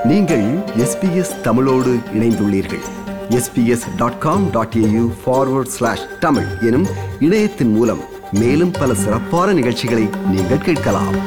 நீங்கள் எஸ்பிஎஸ் தமிழோடு இணைந்துள்ளீர்கள் SBS dot com dot AU forward slash Tamil எனும் இணையத்தின் மூலம் மேலும் பல சிறப்பான நிகழ்ச்சிகளை நீங்கள் கேட்கலாம்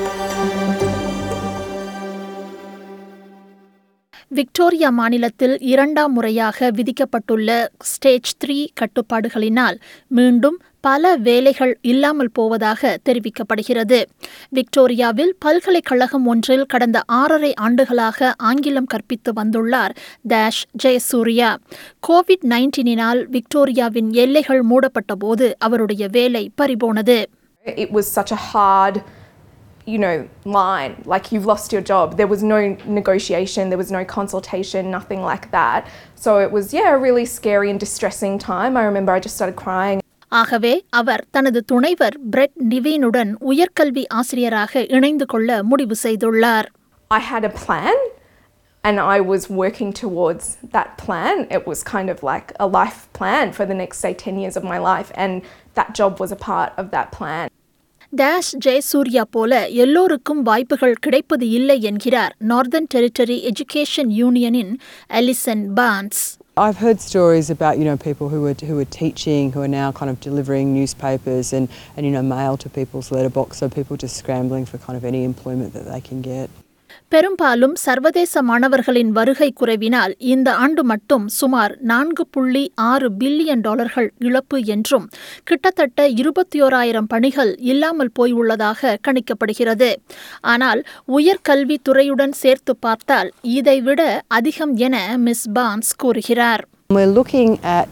விக்டோரியா மாநிலத்தில் இரண்டாம் முறையாக விதிக்கப்பட்டுள்ள ஸ்டேஜ் த்ரீ கட்டுப்பாடுகளினால் மீண்டும் பல வேலைகள் இல்லாமல் போவதாக தெரிவிக்கப்படுகிறது விக்டோரியாவில் பல்கலைக்கழகம் ஒன்றில் கடந்த ஆறரை ஆண்டுகளாக ஆங்கிலம் கற்பித்து வந்துள்ளார் டேஷ் ஜெயசூர்யா கோவிட் நைன்டீனினால் விக்டோரியாவின் எல்லைகள் மூடப்பட்ட போது அவருடைய வேலை பறிபோனது It was such a hard, you know, line. Like you've lost your job. There was no negotiation, there was no consultation, nothing like that. So it was, yeah, a really scary and distressing time. I remember I just started crying. ஆகவே அவர் தனது துணைவர் bread நிவீனுடன் உயர்கல்வி ஆசிரியராக இணைந்து கொள்ள முடிவு செய்துள்ளார் I had a plan and I was working towards that plan. It was kind of like a life plan for the next, say, 10 years of my life. And that job was a part of that plan. Desh Jayasuriya போல எல்லோருக்கும் வாய்ப்புகள் கிடைப்பது இல்லை என்கிறார் northern territory education யூனியனின் அலிசன் பான்ஸ் I've heard stories about you know people who are who are teaching who are now kind of delivering newspapers and, and you know mail to people's letterbox so people just scrambling for kind of any employment that they can get. பெரும்பாலும் சர்வதேச மாணவர்களின் வருகை குறைவினால் இந்த ஆண்டு மட்டும் சுமார் நான்கு புள்ளி ஆறு பில்லியன் டாலர்கள் இழப்பு என்றும் கிட்டத்தட்ட இருபத்தி ஓராயிரம் பணிகள் இல்லாமல் போய் உள்ளதாக கணிக்கப்படுகிறது ஆனால் உயர்கல்வி துறையுடன் சேர்த்து பார்த்தால் இதைவிட அதிகம் என மிஸ் பான்ஸ் கூறுகிறார் We're looking at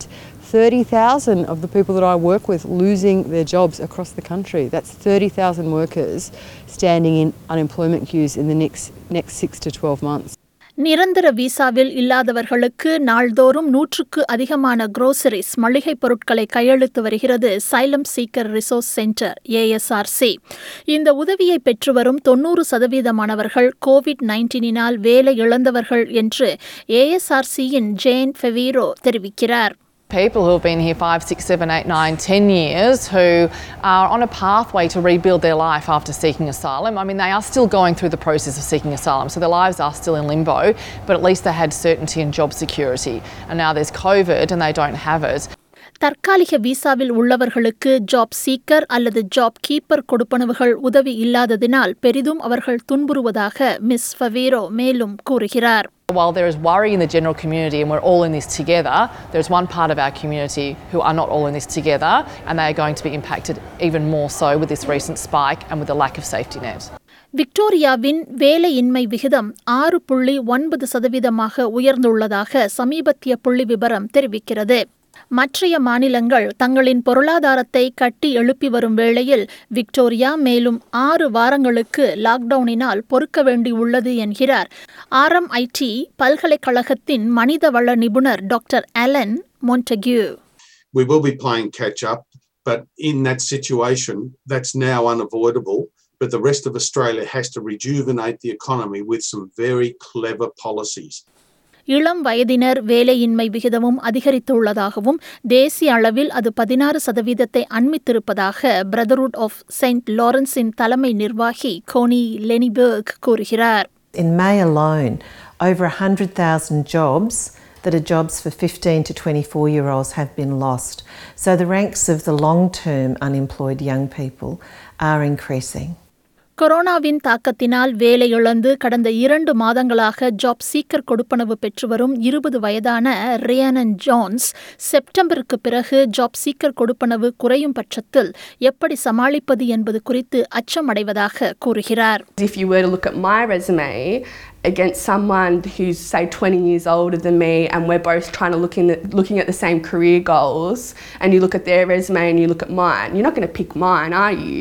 30,000 of the people that I work with losing their jobs across the country. That's 30,000 workers standing in unemployment queues in the next next 6 to 12 months. நிரந்தர விசாவில் இல்லாதவர்களுக்கு நாள்தோறும் நூற்றுக்கு அதிகமான குரோசரிஸ் மளிகைப் பொருட்களை கையளித்து வருகிறது asylum seeker resource centre ASRC இந்த உதவியை பெற்று வரும் தொன்னூறு சதவீதமானவர்கள் கோவிட் நைன்டீனினால் வேலை இழந்தவர்கள் என்று ஏஎஸ்ஆர்சியின் ஜேன் ஃபெவீரோ தெரிவிக்கிறார் people who have been here five, six, seven, eight, nine, ten years who are on a pathway to rebuild their life after seeking asylum. I mean, they are still going through the process of seeking asylum, so their lives are still in limbo, but at least they had certainty and job security. And now there's COVID and they don't have it. தற்காலிக விசாவில் உள்ளவர்களுக்கு job seeker அல்லது job keeper கொடுப்பனவுகள் உதவி இல்லாததினால் பெரிதும் அவர்கள் துன்புறுவதாக miss ஃபவீரோ மேலும் கூறுகிறார் While there is worry in the general community and we're all in this together, there's one part of our community who are not all in this together and they are going to be impacted even more so with this recent spike and with the lack of safety net. விக்டோரியாவின் வேலையின்மை விகிதம் ஆறு புள்ளி ஒன்பது சதவீதமாக உயர்ந்துள்ளதாக சமீபத்திய புள்ளி விபரம் தெரிவிக்கிறது மற்றைய மாநிலங்கள் தங்களின் பொருளாதாரத்தை கட்டி எழுப்பி வரும் வேளையில் விக்டோரியா மேலும் ஆறு வாரங்களுக்கு லாக்டவுனினால் பொறுக்க வேண்டியுள்ளது என்கிறார் ஆர்எம்ஐடி பல்கலைக்கழகத்தின் மனிதவள நிபுணர் doctor Alan Montague we will be playing catch up, but in that situation, that's now unavoidable. But the rest of Australia has to rejuvenate the economy with some very clever policies. இளம் வயதினர் வேலையின்மை விகிதமும் அதிகரித்துள்ளதாகவும் தேசிய அளவில் அது பதினாறு சதவீதத்தை அண்மித்திருப்பதாக பிரதர்ஹுட் ஆஃப் செயின்ட் லாரன்ஸின் தலைமை நிர்வாகி கோனி லெனிபர்க் கூறுகிறார் In May alone, over 100,000 jobs that are jobs for 15 to 24 year olds have been lost. So the ranks of the long term unemployed young people are increasing. கொரோனாவின் தாக்கத்தினால் வேலை இழந்து கடந்த இரண்டு மாதங்களாக ஜாப் சீக்கர் கொடுப்பனவு பெற்று வரும் இருபது வயதான ரியானன் ஜான்ஸ் செப்டம்பருக்கு பிறகு ஜாப் சீக்கர் கொடுப்பனவு குறையும் பட்சத்தில் எப்படி சமாளிப்பது என்பது குறித்து அச்சமடைவதாக கூறுகிறார் If you were to look at my resume against someone who's say 20 years older than me and we're both trying to look in the, looking at the same career goals and you look at their resume and you look at mine, you're not going to pick mine, are you?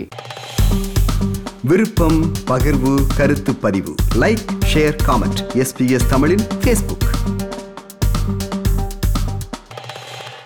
விருப்பம் பகிர்வு கருத்து பதிவு like share comment SBS தமிழின் Facebook